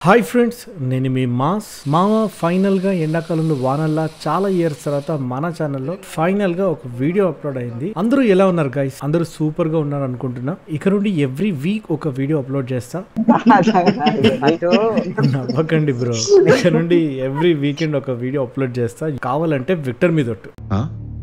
Hi friends నేను మీ mass మామ final గా ఎండాకాలంలో వానల్లా చాలా ఇయర్స్ తర్వాత మన ఛానల్లో ఫైనల్ గా ఒక వీడియో అప్లోడ్ అయింది అందరూ ఎలా ఉన్నారు గైస్ అందరూ సూపర్ గా ఉన్నారు అనుకుంటున్నా ఇక నుండి ఎవ్రీ వీక్ ఒక వీడియో అప్లోడ్ చేస్తా అటు నవ్వకండి బ్రో ఇక నుండి ఎవ్రీ వీకెండ్ ఒక వీడియో అప్లోడ్ చేస్తా కావాలంటే విక్టర్ మీద ఒట్టు ఆ?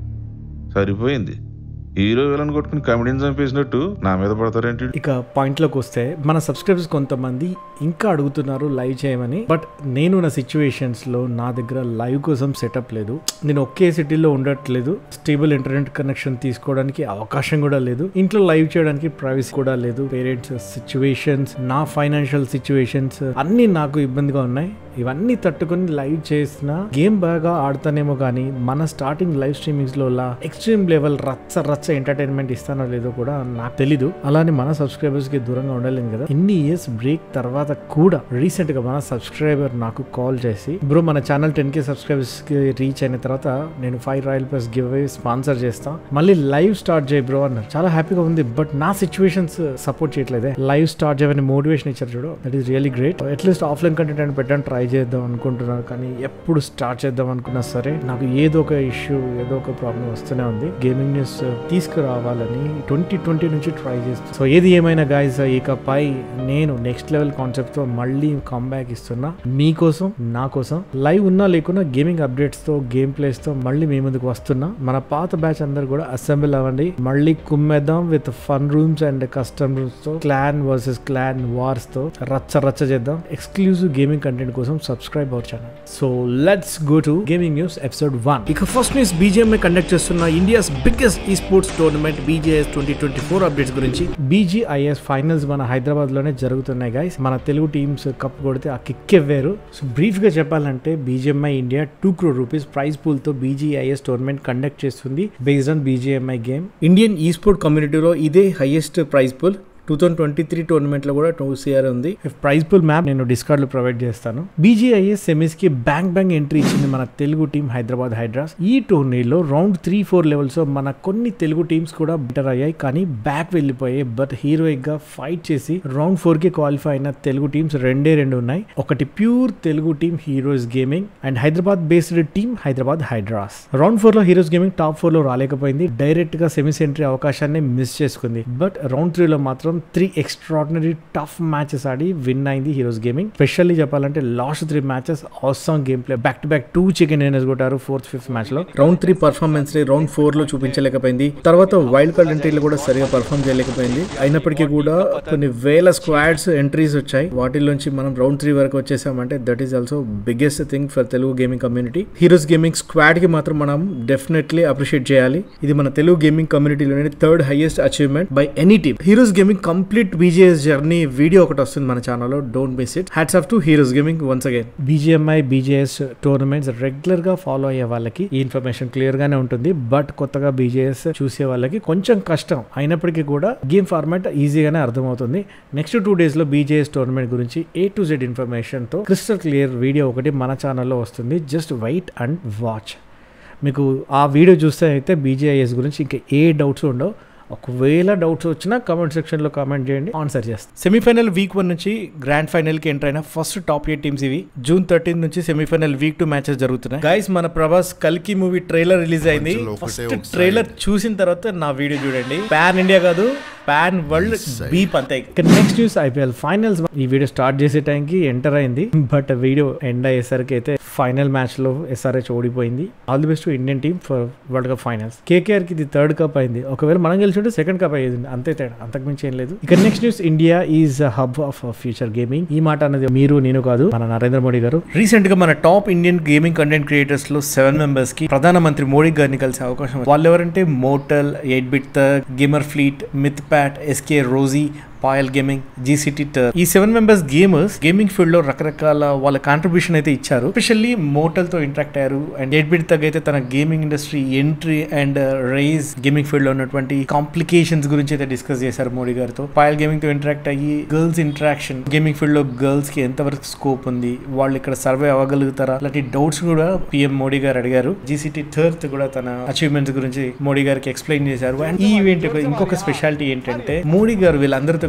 సరిపోయింది హీరో విలన్ కొట్టుకుని కమెడీని చంపేసినట్టు నా మీద పడతారేంటి ఇక పాయింట్లోకి వస్తే మన సబ్స్క్రైబర్స్ కొంతమంది ఇంకా అడుగుతున్నారు లైవ్ చేయమని బట్ నేను నా సిచ్యువేషన్స్ లో నా దగ్గర లైవ్ కోసం సెటప్ లేదు నేను ఒకే సిటీలో ఉండట్లేదు స్టేబుల్ ఇంటర్నెట్ కనెక్షన్ తీసుకోవడానికి అవకాశం కూడా లేదు ఇంట్లో లైవ్ చేయడానికి ప్రైవసీ కూడా లేదు పేరెంట్స్ సిచ్యువేషన్స్ నా ఫైనాన్షియల్ సిచ్యువేషన్స్ అన్ని నాకు ఇబ్బందిగా ఉన్నాయి ఇవన్నీ తట్టుకొని లైవ్ చేసిన గేమ్ బాగా ఆడతానేమో కానీ మన స్టార్టింగ్ లైవ్ స్ట్రీమింగ్స్ లో ఎక్స్ట్రీమ్ లెవెల్ రచ్చ రచ్చ ఎంటర్టైన్మెంట్ ఇస్తానో లేదో కూడా నాకు తెలీదు అలానే మన సబ్స్క్రైబర్స్ కి దూరంగా ఉండలేను కదా ఇన్ని ఇయర్స్ బ్రేక్ తర్వాత కూడా రీసెంట్ గా మన సబ్స్క్రైబర్ నాకు కాల్ చేసి బ్రో మన ఛానల్ టెన్ కే సబ్స్క్రైబర్స్ కి రీచ్ అయిన తర్వాత నేను five royal plus giveaway sponsor చేస్తా మళ్ళీ లైవ్ స్టార్ట్ చేయి బ్రో అన్నారు చాలా హ్యాపీగా ఉంది బట్ నా సిచ్యువేషన్స్ సపోర్ట్ చేయట్లేదే లైవ్ స్టార్ట్ చేయమని మోటివేషన్ ఇచ్చారు చూడు that is really great at least offline content అని పెట్టడానికి ట్రై చేద్దాం అనుకుంటున్నాను కానీ ఎప్పుడు స్టార్ట్ చేద్దాం అనుకున్నా సరే నాకు ఏదో ఒక ఇష్యూ ఏదో ఒక ప్రాబ్లం వస్తూనే ఉంది గేమింగ్ న్యూస్ తీసుకురావాలని ట్వంటీ ట్వంటీ నుంచి ట్రై చేస్తాను సో ఏది ఏమైనా గాయస్ ఇకపై నేను నెక్స్ట్ లెవెల్ కాన్సెప్ట్ తో మళ్ళీ కంబ్యాక్ ఇస్తున్నా మీకోసం నా కోసం లైవ్ ఉన్నా లేకున్నా గేమింగ్ అప్డేట్స్ తో గేమ్ ప్లేస్ తో మళ్ళీ మీ ముందుకు వస్తున్నా మన పాత బ్యాచ్ అందరు కూడా అసెంబ్ల్ అవ్వండి మళ్ళీ కుమ్మేద్దాం with fun rooms and custom rooms తో క్లాన్ వర్సెస్ క్లాన్ వార్స్ తో రచ్చ రచ్చ చేద్దాం ఎక్స్క్లూజివ్ గేమింగ్ కంటెంట్ కోసం subscribe our channel so let's go to gaming news episode one ఇక ఫస్ట్ న్యూస్ బీజిఎంఐ కండక్ట్ చేస్తున్న India's biggest esports tournament BGIS twenty twenty four updates గురించి BGIS finals మన హైదరాబాద్ లోనే జరుగుతున్నాయి గైస్ మన Telugu teams cup కొడితే ఆ కిక్ వేరు సో బ్రీఫ్ గా చెప్పాలంటే BGMI India two crore rupees prize pool తో బీజీఐఎస్ టోర్నమెంట్ కండక్ట్ చేస్తుంది based on BGMI game Indian esports కమ్యూనిటీలో ఇదే highest prize pool two thousand twenty three tournament లో కూడా టూ సిఆర్ ఉంది ప్రైజ్ పూల్ మ్యాప్ నేను డిస్కార్డ్ లో ప్రొవైడ్ చేస్తాను బీజీఐఎస్ సెమీస్ కి బ్యాంక్ బ్యాంక్ ఎంట్రీ ఇచ్చింది మన తెలుగు టీం హైదరాబాద్ హైడ్రాస్ ఈ టోర్నీలో రౌండ్ త్రీ ఫోర్ లెవెల్స్ మన కొన్ని తెలుగు టీమ్స్ కూడా బెటర్ అయ్యాయి కానీ బ్యాక్ వెళ్ళిపోయాయి బట్ హీరోయిక్ గా ఫైట్ చేసి రౌండ్ ఫోర్ కి క్వాలిఫై అయిన తెలుగు టీమ్స్ రెండే రెండు ఉన్నాయి ఒకటి pure Telugu team heroes gaming and Hyderabad based team Hyderabad hydras round four లో హీరోస్ గేమింగ్ టాప్ ఫోర్ లో రాలేకపోయింది డైరెక్ట్ గా సెమీస్ ఎంట్రీ అవకాశాన్ని మిస్ చేసుకుంది బట్ రౌండ్ త్రీ లో మాత్రం త్రీ ఎక్స్ట్రాడినరీ టఫ్ మ్యాచెస్ ఆడి విన్ అయింది హీరోస్ గేమింగ్ స్పెషల్లీ చెప్పాలంటే last three matches awesome game play back to back two chicken dinners కొట్టారు ఫోర్త్ ఫిఫ్త్ మ్యాచ్ లో రౌండ్ త్రీ పర్ఫార్మెన్స్ ని రౌండ్ ఫోర్ లో చూపించలేకపోయింది తర్వాత వైల్డ్ కార్డ్ ఎంట్రీలు కూడా సరిగా పర్ఫామ్ చేయలేకపోయింది అయినప్పటికీ కూడా కొన్ని వేల స్క్వాడ్స్ ఎంట్రీస్ వచ్చాయి వాటిలోంచి మనం రౌండ్ త్రీ వరకు వచ్చేసామంటే that is also biggest thing for Telugu gaming community heroes gaming squad కి మాత్రం మనం డెఫినెట్లీ అప్రిషియేట్ చేయాలి ఇది మన తెలుగు గేమింగ్ కమ్యూనిటీలోనే third highest achievement by any team heroes gaming complete BGIS journey video ఒకటి వస్తుంది మన ఛానల్లో don't miss it hats off to heroes gaming once again BGMI BGIS tournaments regular గా ఫాలో అయ్యే వాళ్ళకి ఈ ఇన్ఫర్మేషన్ క్లియర్ గానే ఉంటుంది బట్ కొత్తగా బీజేఎస్ చూసే వాళ్ళకి కొంచెం కష్టం అయినప్పటికీ కూడా గేమ్ ఫార్మాట్ ఈజీగానే అర్థమవుతుంది నెక్స్ట్ టూ డేస్ లో బీజేఎస్ టోర్నమెంట్ గురించి ఏ టు జెడ్ ఇన్ఫర్మేషన్ తో క్రిస్టల్ క్లియర్ వీడియో ఒకటి మన ఛానల్లో వస్తుంది జస్ట్ వెయిట్ అండ్ వాచ్ మీకు ఆ వీడియో చూస్తే అయితే బీజేఐఎస్ గురించి ఇంకా ఏ డౌట్స్ ఉండవు ఒకవేళ డౌట్స్ వచ్చినా కామెంట్ సెక్షన్లో కామెంట్ చేయండి ఆన్సర్ చేస్తాం సెమీఫైనల్ వీక్ వన్ నుంచి గ్రాండ్ ఫైనల్కి ఎంటర్ అయిన ఫస్ట్ టాప్ ఎయిట్ టీమ్స్ ఇవి జూన్ థర్టీన్ నుంచి సెమీఫైనల్ వీక్ టూ మ్యాచెస్ జరుగుతున్నాయి గైస్ మన ప్రభాస్ కల్కి మూవీ ట్రైలర్ రిలీజ్ అయింది ఫస్ట్ ట్రైలర్ చూసిన తర్వాత నా వీడియో చూడండి పాన్ ఇండియా కాదు పాన్ వరల్డ్ బీప్ అంతే నెక్స్ట్ న్యూస్ ఐపీఎల్ ఫైనల్స్ ఈ వీడియో స్టార్ట్ చేసే టైంకి ఎంటర్ అయింది బట్ వీడియో ఎండ్ అయ్యేసరికి అయితే ఫైనల్ మ్యాచ్ లో ఎస్ఆర్హెచ్ ఓడిపోయింది all the best Indian team for world cup finals KKR కి ఇది థర్డ్ కప్ అయింది ఒకవేళ మనం గెలిచుంటే సెకండ్ కప్ అయ్యేది అంతే తేడా అంతకుమించి ఏం లేదు ఇక next news India is hub of future gaming ఈ మాట అనేది మీరు నేను కాదు మన నరేంద్ర మోడీ గారు రీసెంట్ గా మన top Indian gaming content creators లో సెవెన్ మెంబర్స్ కి ప్రధానమంత్రి మోడీ గారిని కలిసే అవకాశం ఉంది. వాళ్ళు ఎవరంటే Mortal eight bit Thug Gamerfleet Mythpat SK Rossi Payal gaming GCT టర్ ఈ seven members gamers gaming field లో రకరకాల వాళ్ళ కాంట్రిబ్యూషన్ అయితే ఇచ్చారు స్పెషల్లీ మోటల్ తో ఇంటరాక్ట్ అయ్యారు అండ్ ఎయిట్ బిట్ తగ్గ అయితే తన gaming industry entry and rise gaming field లో ఉన్నటువంటి కాంప్లికేషన్స్ గురించి అయితే డిస్కస్ చేశారు మోడీ గారితో పాయల్ గేమింగ్ తో ఇంటరాక్ట్ అయ్యి గర్ల్స్ ఇంటరాక్షన్ గేమింగ్ ఫీల్డ్ లో గర్ల్స్ కి ఎంతవరకు స్కోప్ ఉంది వాళ్ళు ఇక్కడ సర్వే అవ్వగలుగుతారా అలాంటి డౌట్స్ కూడా పిఎం మోడీ గారు అడిగారు జీసీటీ థర్త్ కూడా తన అచీవ్మెంట్స్ గురించి మోడీ గారికి ఎక్స్ప్లెయిన్ చేశారు అండ్ ఈ ఈవెంట్ ఇంకొక స్పెషాలిటీ ఏంటంటే మోడీ గారు వీళ్ళందరితో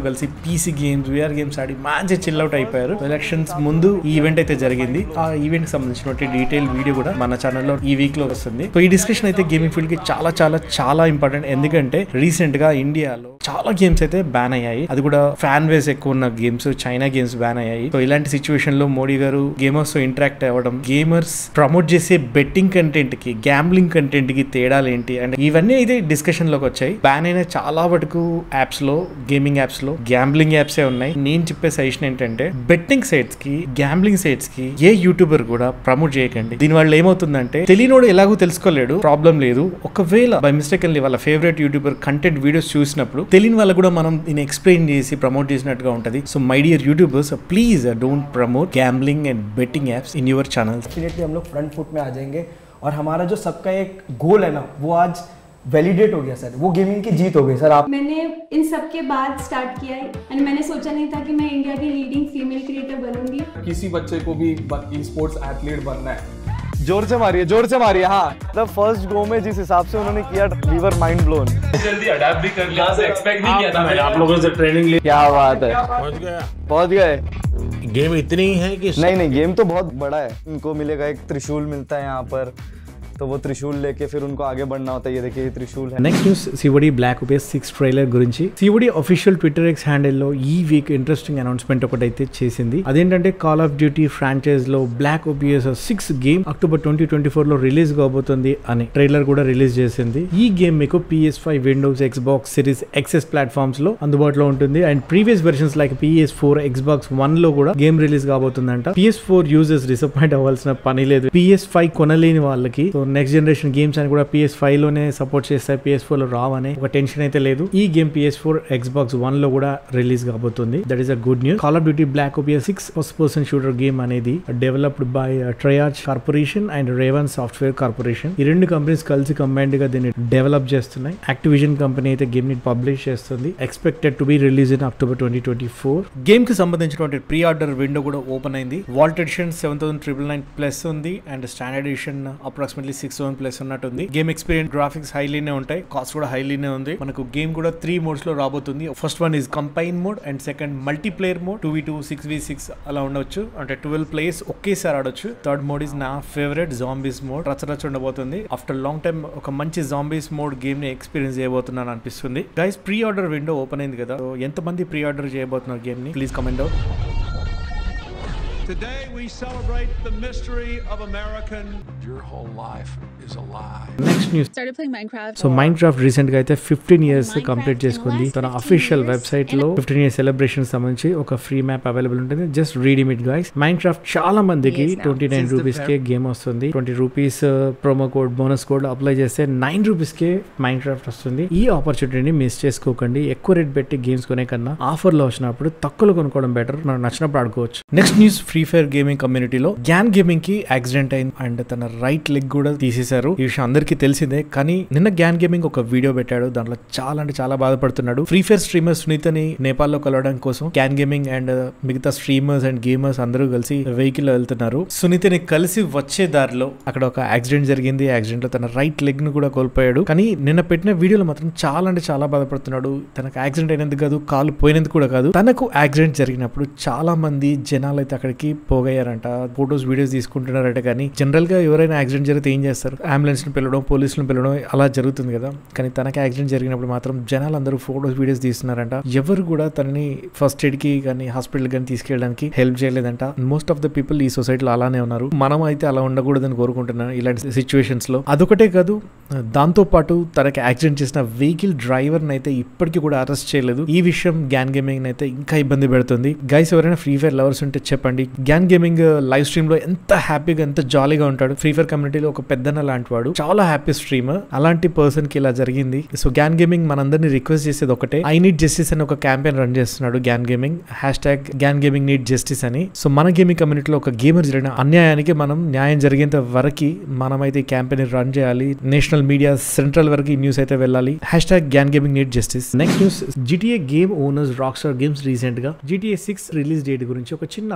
కలిసి పీసీ గేమ్స్ విఆర్ గేమ్స్ ఆడి మంచి చిల్ అవుట్ అయిపోయారు ఎలక్షన్స్ ముందు ఈ ఈవెంట్ అయితే జరిగింది ఆ ఈవెంట్ కి సంబంధించినటువంటి డీటెయిల్ వీడియో కూడా మన ఛానల్లో ఈ వీక్ లో వస్తుంది సో ఈ డిస్కషన్ అయితే గేమింగ్ ఫీల్డ్ కి చాలా చాలా చాలా ఇంపార్టెంట్ ఎందుకంటే రీసెంట్ గా ఇండియాలో చాలా గేమ్స్ అయితే బ్యాన్ అయ్యాయి అది కూడా ఫ్యాన్ బేస్ ఎక్కువ ఉన్న గేమ్స్ చైనా గేమ్స్ బ్యాన్ అయ్యాయి సో ఇలాంటి సిచ్యువేషన్ లో మోడీ గారు గేమర్స్ తో ఇంటరాక్ట్ అవ్వడం గేమర్స్ ప్రమోట్ చేసే బెట్టింగ్ కంటెంట్ కి గ్యాంబ్లింగ్ కంటెంట్ కి తేడాలు ఏంటి అండ్ ఇవన్నీ అయితే డిస్కషన్ లోకి వచ్చాయి బ్యాన్ అయిన చాలా వరకు యాప్స్ లో గేమింగ్ యాప్స్ లో గ్యాంబ్లింగ్ యాప్స్ ఉన్నాయి నేను చెప్పే సజెషన్ ఏంటంటే బెట్టింగ్ సైట్స్ కి గ్యాంబ్లింగ్ సైట్స్ కి ఏ యూట్యూబర్ కూడా ప్రమోట్ చేయకండి దీని వల్ల ఏమవుతుందంటే తెలియనోడు ఎలాగో తెలుసుకోలేడు ప్రాబ్లం లేదు ఒకవేళ బై మిస్టేక్ వాళ్ళ ఫేవరెట్ యూట్యూబర్ కంటెంట్ వీడియోస్ చూసినప్పుడు తెలియని వాళ్ళకు కూడా మనం దీన్ని ఎక్స్ప్లెయిన్ చేసి ప్రమోట్ చేసినట్టుగా ఉంటుంది so my dear YouTubers please don't promote gambling and betting apps in your channels definitely हम लोग फ्रंट फुट में आ जाएंगे और हमारा जो सबका एक गोल है ना वो आज वैलिडेट हो गया सर वो गेमिंग की जीत हो गई सर आप मैंने इन सब के बाद स्टार्ट किया है एंड मैंने सोचा नहीं था कि मैं इंडिया की लीडिंग फीमेल क्रिएटर बनूंगी किसी बच्चे को भी ई स्पोर्ट्स एथलीट बनना है जोर से मारिए जोर से मारिए हाँ मतलब फर्स्ट गो में जिस हिसाब से उन्होंने किया लीवर माइंड ब्लोन जल्दी अडेप्ट भी कर लिया से एक्सपेक्ट नहीं किया था आप लोगों से ट्रेनिंग ली क्या बात है पहुंच गया पहुंच गए गेम इतनी ही है कि नहीं नहीं गेम तो बहुत बड़ा है इनको मिलेगा एक त्रिशूल मिलता है यहाँ पर तो वो त्रिशूल लेके फिर उनको आगे बढ़ना होता है ये देखिए ये त्रिशूल है next news COD black ops six trailer గురించి COD official Twitter X handle లో ఈ వీక్ ఇంట్రెస్టింగ్ అనౌన్స్మెంట్ ఒకటి అయితే చేసింది అదేంటంటే కాల్ ఆఫ్ డ్యూటీ ఫ్రాంచైజ్ లో black ops six game October twenty twenty four లో రిలీజ్ కాబోతుంది అని ట్రైలర్ కూడా రిలీజ్ చేసింది ఈ గేమ్ మీకు PS five Windows Xbox series X S platforms లో అందుబాటులో ఉంటుంది and previous versions like PS four Xbox one లో కూడా గేమ్ రిలీజ్ కాబోతుందంట పిఎస్ ఫోర్ యూజర్స్ డిసప్పాయింట్ అవ్వాల్సిన పని లేదు పిఎస్ ఫైవ్ కొనలేని వాళ్ళకి సో నెక్స్ట్ జనరేషన్ గేమ్స్ అని కూడా పిఎస్ ఫైవ్ లోనే సపోర్ట్ చేస్తాయి పిఎస్ ఫోర్ లో రావనే ఒక టెన్షన్ అయితే లేదు ఈ game PS four Xbox one లో కూడా రిలీజ్ కాబోతుంది that is a good news call of duty black ops six first person shooter game అనేది developed by Treyarch corporation and Raven software corporation ఈ రెండు companies కలిసి combined గా దీన్ని develop చేస్తున్నాయి యాక్టివిజన్ కంపెనీ అయితే గేమ్ ని పబ్లిష్ చేస్తుంది expected to be release in October twenty twenty four game కి సంబంధించినటువంటి ప్రీ ఆర్డర్ విండో కూడా ఓపెన్ అయింది vault edition seven thousand triple nine plus ఉంది and standard edition approximately six thousand plus ఉన్నట్టుంది game experience graphics హైలీనే ఉంటాయి cost కూడా హైలీనే ఉంది మనకు గేమ్ కూడా త్రీ మోడ్స్ లో రాబోతుంది first one is campaign mode and second multiplayer mode two v two six v six అలా ఉండొచ్చు అంటే ట్వెల్వ్ ప్లేయర్స్ ఒకేసారి ఆడొచ్చు థర్డ్ మోడ్ ఇస్ నా ఫేవరెట్ జాంబీస్ మోడ్ రచరచ ఉండబోతుంది ఆఫ్టర్ లాంగ్ టైమ్ ఒక మంచి జాంబీస్ మోడ్ గేమ్ ని ఎక్స్పీరియన్స్ చేయబోతున్నాను అనిపిస్తుంది guys pre order window open అయింది కదా So, ఎంతమంది ప్రీ ఆర్డర్ చేయబోతున్నారు గేమ్ ని please comment out Today we celebrate the mystery of American Your whole life is a lie. Next news started playing Minecraft. So Minecraft recent గా అయితే fifteen years Minecraft complete in the చేసుకుంది last తన 15 official years website and లో fifteen years celebration సంబంధించి ఒక free map available ఉంటుంది just redeem it guys Minecraft చాలా మందికి Yes, now. Twenty nine rupees కే గేమ్ వస్తుంది twenty rupees promo code bonus code apply చేస్తే నైన్ రూపీస్ కే మైండ్ క్రాఫ్ట్ వస్తుంది ఈ ఆపర్చునిటీని మిస్ చేసుకోకండి ఎక్కువ రేట్ పెట్టి గేమ్స్ కొనే కన్నా ఆఫర్ లో వచ్చినప్పుడు తక్కువలో కొనుక్కోవడం బెటర్ మనకు నచ్చినప్పుడు ఆడుకోవచ్చు next news free fire gaming కమ్యూనిటీలో గ్యాన్ గేమింగ్ కి యాక్సిడెంట్ అయింది అండ్ తన రైట్ లెగ్ కూడా తీసేశారు ఈ విషయం అందరికీ తెలిసిందే కానీ నిన్న గ్యాన్ గేమింగ్ ఒక వీడియో పెట్టాడు దాంట్లో చాలా అంటే చాలా బాధపడుతున్నాడు ఫ్రీ ఫైర్ స్ట్రీమర్ సునీతని నేపాల్లో కలవడం కోసం గ్యాన్ గేమింగ్ అండ్ మిగతా స్ట్రీమర్స్ అండ్ గేమర్స్ అందరూ కలిసి వెహికల్ లో వెళ్తున్నారు సునీతని కలిసి వచ్చే దారిలో అక్కడ ఒక యాక్సిడెంట్ జరిగింది యాక్సిడెంట్ లో తన రైట్ లెగ్ ను కూడా కోల్పోయాడు కానీ నిన్న పెట్టిన వీడియోలో మాత్రం చాలా అంటే చాలా బాధపడుతున్నాడు తనకు యాక్సిడెంట్ అయినందుకు కాదు కాలు పోయినందుకు కూడా కాదు తనకు యాక్సిడెంట్ జరిగినప్పుడు చాలా మంది జనాలు అయితే అక్కడికి పోగయ్యారంట ఫొటోస్ వీడియోస్ తీసుకుంటున్నారట కానీ జనరల్ గా ఎవరైనా యాక్సిడెంట్ జరిగితే ఏం చేస్తారు అంబులెన్స్ ని పిలవడం పోలీసులను పిలవడం అలా జరుగుతుంది కదా కానీ తనకి యాక్సిడెంట్ జరిగినప్పుడు మాత్రం జనాలు అందరూ ఫొటోస్ వీడియోస్ తీస్తున్నారంట ఎవరు కూడా తనని ఫస్ట్ ఎయిడ్ కి కానీ హాస్పిటల్ కానీ తీసుకెళ్ళడానికి హెల్ప్ చేయలేదంట మోస్ట్ ఆఫ్ ద పీపుల్ ఈ సొసైటీలో అలానే ఉన్నారు మనం అయితే అలా ఉండకూడదని కోరుకుంటున్నాను ఇలాంటి సిచ్యువేషన్స్ లో అదొకటే కాదు దాంతో పాటు తనకి యాక్సిడెంట్ చేసిన వెహికల్ డ్రైవర్ అయితే ఇప్పటికీ కూడా అరెస్ట్ చేయలేదు ఈ విషయం గ్యాన్ గేమింగ్ అయితే ఇంకా ఇబ్బంది పెడుతుంది గైస్ ఎవరైనా ఫ్రీ ఫైర్ లవర్స్ ఉంటే చెప్పండి గ్యాన్ గేమింగ్ లైవ్ స్ట్రీమ్ లో ఎంత హ్యాపీగా ఎంత జాలీగా ఉంటాడు ఫ్రీ ఫైర్ కమ్యూనిటీలో ఒక పెద్దన్న లాంటి వాడు చాలా హ్యాపీ స్ట్రీమర్ అలాంటి పర్సన్ కి ఇలా జరిగింది సో గ్యాన్ గేమింగ్ మనందరినీ రిక్వెస్ట్ చేసేది ఒకటే ఐ నీడ్ జస్టిస్ అని ఒక క్యాంపెయిన్ రన్ చేస్తున్నాడు Gyan gaming hashtag Gyan gaming need justice అని సో మన గేమింగ్ కమ్యూనిటీలో ఒక గేమర్ జరిగిన అన్యాయానికి మనం న్యాయం జరిగేంత వరకు మనమైతే ఈ క్యాంపెయిన్ రన్ చేయాలి నేషనల్ మీడియా సెంట్రల్ వరకు ఈ న్యూస్ అయితే వెళ్ళాలి hashtag Gyan gaming need justice next news GTA game owners Rockstar games recent గా జిటిఏ సిక్స్ రిలీజ్ డేట్ గురించి ఒక చిన్న అనౌన్స్మెంట్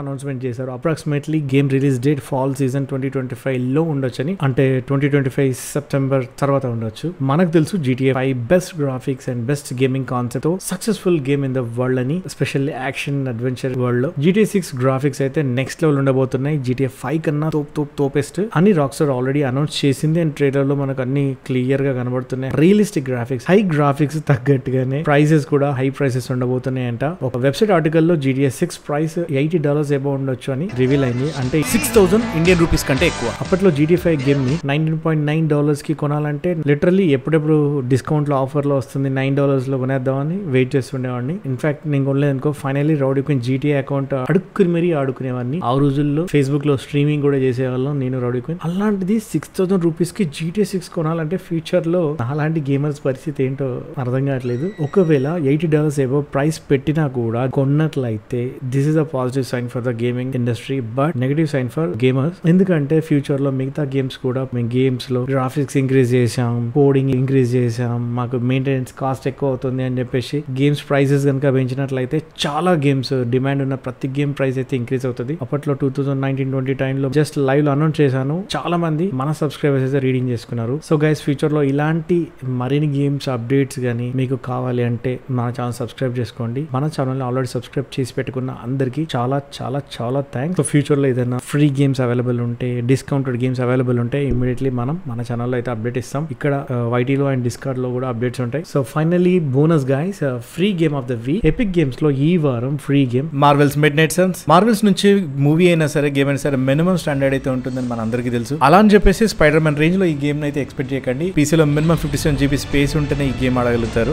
చేశారు approximately game release date fall season twenty twenty five లో ఉండొచ్చని అంటే ట్వంటీ ట్వంటీ ఫైవ్ సెప్టెంబర్ తర్వాత ఉండొచ్చు మనకు తెలుసు GTA five best graphics and best gaming concept తో successful game in the world అని స్పెషల్లీ యాక్షన్ అడ్వెంచర్ వరల్డ్ లో జీటీఏ సిక్స్ గ్రాఫిక్స్ అయితే నెక్స్ట్ లెవెల్ ఉండబోతున్నాయి జీటీఏ ఫైవ్ కన్నా తోప్ తోప్ తోపెస్ట్ అని రాక్స్టార్ ఆల్రెడీ అనౌన్స్ చేసింది అండ్ ట్రైలర్ లో మనకు అన్ని క్లియర్ గా కనబడుతున్నాయి రియలిస్టిక్ గ్రాఫిక్స్ హై గ్రాఫిక్స్ తగ్గట్టుగానే ప్రైసెస్ కూడా హై ప్రైసెస్ ఉండబోతున్నాయి అంట ఒక వెబ్సైట్ ఆర్టికల్ లో GTA six price eighty dollars above ఉండొచ్చు అని రివీల్ అయింది అంటే సిక్స్ థౌసండ్ ఇండియన్ రూపీస్ కంటే ఎక్కువ అప్పట్లో జీటీ ఫైవ్ గేమ్ ని నైన్టీన్ పాయింట్ నైన్ డాలర్స్ కి కొనాలంటే లిటరల్లీ ఎప్పుడెప్పుడు డిస్కౌంట్ లో ఆఫర్ లో వస్తుంది నైన్ డాలర్స్ లో కొనేద్దామని వెయిట్ చేస్తుండేవాడిని ఇన్ఫాక్ట్ నేను కొనలేదు అనుకో finally rowdy queen GTA account అడుక్కుని మరీ ఆడుకునేవాడిని ఆ రోజుల్లో ఫేస్బుక్ లో స్ట్రీమింగ్ కూడా చేసేవాళ్ళం నేను రౌడీ క్వీన్ అలాంటిది సిక్స్ థౌసండ్ రూపీస్ కి జీటీ సిక్స్ కొనాలంటే ఫ్యూచర్ లో అలాంటి గేమర్స్ పరిస్థితి ఏంటో అర్థం కావట్లేదు ఒకవేళ ఎయిటీ డాలర్స్ ఏవో ప్రైస్ పెట్టినా కూడా కొన్నట్లయితే this is a positive sign for the gaming industry but negative sign for gamers ఎందుకంటే ఫ్యూచర్ లో మిగతా గేమ్స్ కూడా మేము గేమ్స్ లో గ్రాఫిక్స్ ఇంక్రీజ్ చేసాం కోడింగ్ ఇంక్రీజ్ చేసాం మాకు మెయింటెనెన్స్ కాస్ట్ ఎక్కువ అవుతుంది అని చెప్పేసి గేమ్స్ ప్రైసెస్ కనుక పెంచినట్లయితే చాలా గేమ్స్ డిమాండ్ ఉన్న ప్రతి గేమ్ ప్రైస్ అయితే ఇంక్రీజ్ అవుతుంది అప్పట్లో two thousand nineteen twenty time లో జస్ట్ లైవ్ లో అనౌన్స్ చేశాను చాలా మంది మన సబ్స్క్రైబర్స్ అయితే రీడింగ్ చేసుకున్నారు సో గైస్ ఫ్యూచర్ లో ఇలాంటి మరిన్ని గేమ్స్ అప్డేట్స్ కానీ మీకు కావాలి అంటే మన ఛానల్ సబ్స్క్రైబ్ చేసుకోండి మన ఛానల్ ఆల్రెడీ సబ్స్క్రైబ్ చేసి పెట్టుకున్న అందరికీ చాలా చాలా చాలా థ్యాంక్స్ సో ఫ్యూచర్ లో ఏదైనా ఫ్రీ గేమ్స్ అవైలబుల్ ఉంటే డిస్కౌంటెడ్ గేమ్స్ అవైలబుల్ ఉంటే ఇమీడియట్లీ మనం మన ఛానల్లో అయితే అప్డేట్ ఇస్తాం ఇక్కడ వైటీలో అండ్ డిస్కార్డ్ లో కూడా అప్డేట్స్ ఉంటాయి so finally bonus guys free game of the week epic games లో ఈ వారం free game Marvel's midnight suns Marvel's నుంచి మూవీ అయినా సరే గేమ్ అయినా సరే మినిమం స్టాండర్డ్ అయితే ఉంటుందని మన అందరికీ తెలుసు అలా అని చెప్పేసి స్పైడర్ మ్యాన్ రేంజ్ లో ఈ గేమ్ అయితే ఎక్స్పెక్ట్ చేయకండి పీసీలో minimum fifty seven GB space ఉంటేనే ఈ గేమ్ ఆడగలుగుతారు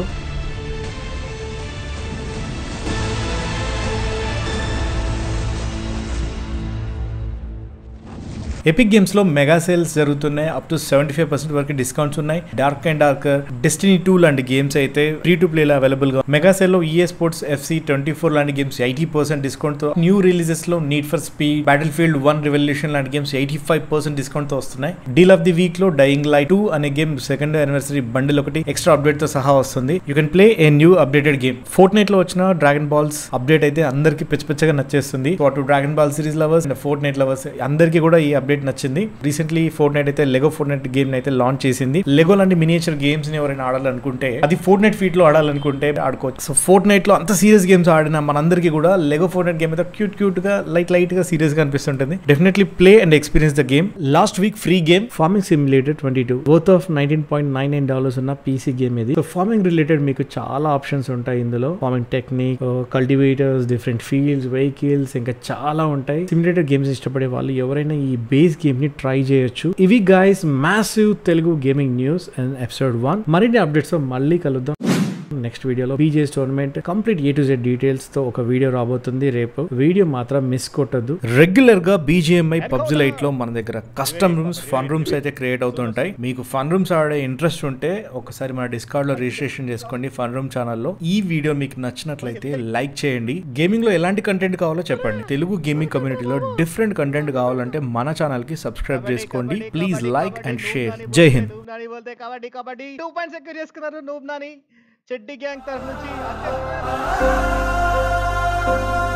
ఎపిక్ గేమ్స్ లో మెగా సేల్స్ జరుగుతున్నాయి up to seventy five percent వరకు డిస్కౌంట్స్ ఉన్నాయి dark and darker destiny two లాంటి గేమ్స్ అయితే ఫ్రీ టు ప్లే లో అవైలబుల్ గా మెగా సేల్ లో EA sports FC twenty four లాంటి గేమ్స్ ఎయిటీ పర్సెంట్ డిస్కౌంట్ తో న్యూ రిలీజెస్ లో need for speed battlefield one revolution లాంటి games eighty five percent discount తో వస్తున్నాయి డీల్ ఆఫ్ ది వీక్ లో డైయింగ్ లైట్ టూ అనే game second anniversary bundle ఒకటి extra update తో సహా వస్తుంది you can play a new updated game Fortnite లో వచ్చిన డ్రాగన్ బాల్స్ అప్డేట్ అయితే అందరికి పిచ్చ పిచ్చగా నచ్చేస్తుంది సో అటు Dragon Ball series lovers and Fortnite lovers అందరికీ కూడా ఈ అప్డేట్ నచ్చింది రీసెంట్లీ ఫోర్ట్ నైట్ అయితే లెగో ఫోర్ట్ నైట్ గేమ్ అయితే లాంచ్ చేసింది లెగో లాంటి మినియేచర్ గేమ్స్ ని ఎవరైనా ఆడాలనుకుంటే అది ఫోర్ట్ నైట్ ఫీట్ లో ఆడాలనుకుంటే ఆడుకోవచ్చు సో ఫోర్ట్ నైట్ లో అంత సీరియస్ గేమ్స్ ఆడిన మనందరికీ కూడా లెగో ఫోర్ట్ నైట్ గేమ్ అయితే క్యూట్ క్యూట్ గా లైట్ లైట్ గా సీరియస్ గా అనిపిస్తుంటుంది definitely play and experience the game last week free game Farming Simulator twenty two both of nineteen point nine nine dollars ఉన్న PC game ఇది so farming related మీకు చాలా options ఉంటాయి ఇందులో farming technique cultivators different fields vehicles ఇంకా చాలా ఉంటాయి simulator games ఇష్టపడే వాళ్ళు ఎవరైనా ఈ బేస్ గేమ్ ని ట్రై చేయొచ్చు ఇవి guys massive Telugu gaming news and episode one మరిన్ని అప్డేట్స్ మళ్ళీ కలుద్దాం నెక్స్ట్ వీడియోలో PJs tournament complete A to Z details తో ఒక వీడియో రాబోతుంది రేపు వీడియో మాత్రం మిస్ కొట్టద్దు రెగ్యులర్ గా బీజిఎంఐ పబ్జి లైట్ లో మన దగ్గర కస్టమ్ రూమ్స్ ఫన్ రూమ్స్ అయితే క్రియేట్ అవుతుంటాయి మీకు ఫన్ రూమ్స్ ఆడే ఇంట్రెస్ట్ ఉంటే ఒకసారి మన డిస్కార్డ్ లో రిజిస్ట్రేషన్ చేసుకోండి ఫన్ రూమ్ ఛానల్లో ఈ వీడియో మీకు నచ్చినట్లయితే లైక్ చేయండి గేమింగ్ లో ఎలాంటి కంటెంట్ కావాలో చెప్పండి తెలుగు గేమింగ్ కమ్యూనిటీలో డిఫరెంట్ కంటెంట్ కావాలంటే మన ఛానల్ కి సబ్స్క్రైబ్ చేసుకోండి please like and share Jai Hind Nani బోల్తే kabaddi kabaddi two point secure చేసుకున్నారు నూబ్ నాని చెడ్డి గ్యాంగ్ తరఫు నుంచి